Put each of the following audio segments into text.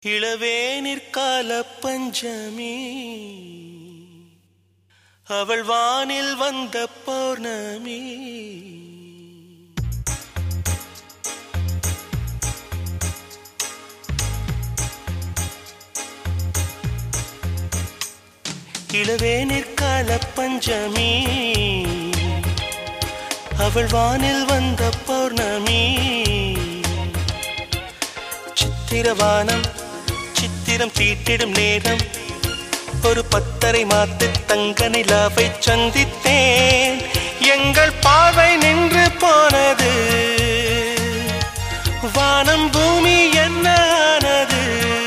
இளவேனிற்கால பஞ்சமி அவள் வானில் வந்த பௌர்ணமி இளவேனிற்கால பஞ்சமி அவள் வானில் வந்த பௌர்ணமி சித்திரவானம் சித்திரம் தீட்டிடும் நேரம் ஒரு பத்தரை மாத்து தங்க நிலாவை சந்தித்தேன் எங்கள் பார்வை நின்று போனது வானம் பூமி என்ன ஆனது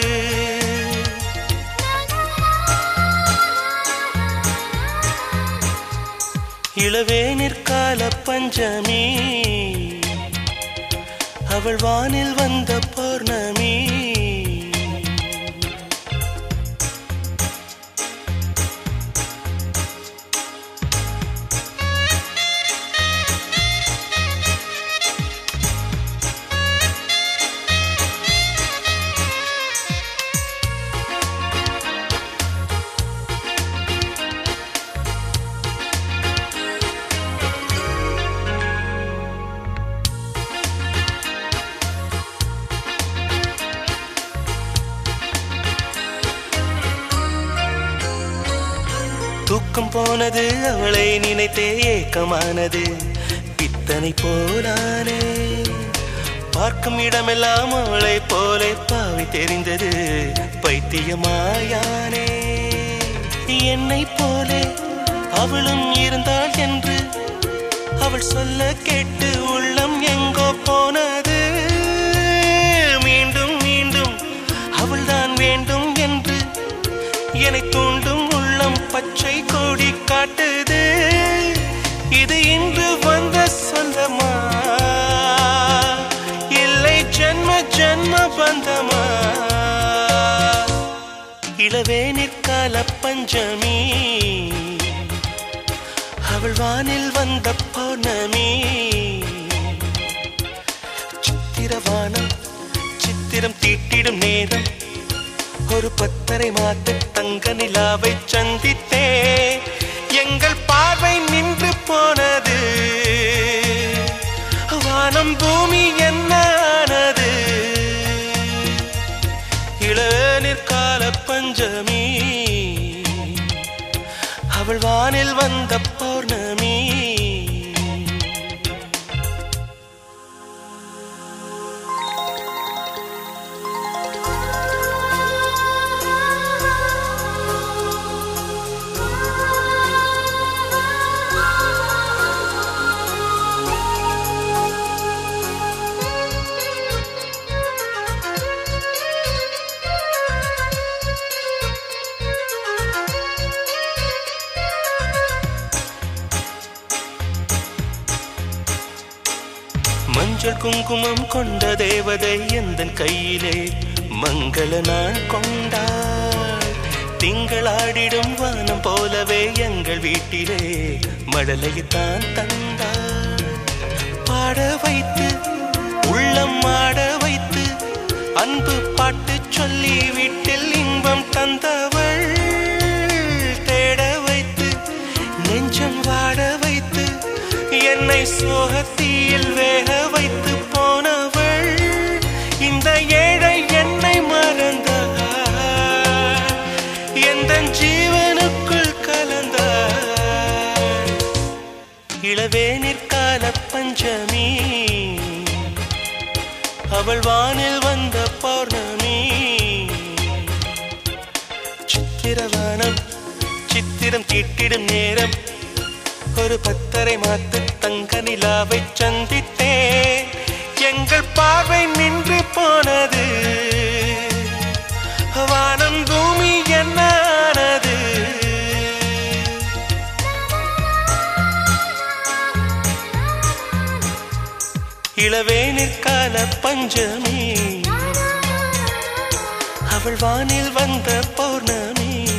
இளவேனிற்கால பஞ்சமி அவள் வானில் வந்த பௌர்ணமி தூக்கம் போனது அவளை நினைத்தே ஏக்கமானது பித்தனை போலானே பார்க்கும் இடமெல்லாம் அவளை போலே பாவை தெரிந்தது பைத்தியமாயானே என்னை போலே அவளும் இருந்தாள் என்று அவள் சொல்ல கேட்டு உள்ளம் எங்கோ போனது மீண்டும் மீண்டும் அவள்தான் வேண்டும் என்று என்னை தூண்டும் உள்ளம் பச்சை கொடி காட்டுது இது இன்று வந்த சொந்தமா இல்லை ஜென்ம ஜென்ம பந்தமா இளவேனிற்கால பஞ்சமி அவள் வானில் வந்த பௌர்ணமி சித்திரவானம் சித்திரம் தீட்டிடும் நேரம் ஒரு பத்தரை மாத்து தங்க நிலாவை சந்தித்தே எங்கள் பார்வை நின்று போனது வானம் பூமி என்ன ஆனது இளநிற்கால பஞ்சமி அவள் வானில் வந்த பௌர்ணமி மஞ்சள் குங்குமம் கொண்ட தேவதை எந்த கையிலே மங்கள நாள் கொண்டாள் திங்களாடிடும் வானம் போலவே எங்கள் வீட்டிலே மழலையைத்தான் தந்தாள் பாட வைத்து உள்ளம் ஆட வைத்து அன்பு பாட்டு சொல்லி வீட்டில் இன்பம் தந்தவள் தேட வைத்து நெஞ்சம் வாட வைத்து என்னை சோகத்தீயில் வேக வைத்து போனவள் இந்த ஏழை என்னை மறந்தாள் எந்த ஜீவனுக்குள் கலந்தாள் இளவேனிற்கால பஞ்சமி அவள் வானில் வந்த பௌர்ணமி சித்திரவானம் சித்திரம் தீட்டிடும் நேரம் ஒரு பத்தரை மாத்து தங்க நிலாவை சந்தித்தே எங்கள் பார்வை நின்று போனது வானம் பூமி என்ன ஆனது இளவேனிற்கால பஞ்சமி அவள் வானில் வந்த பௌர்ணமி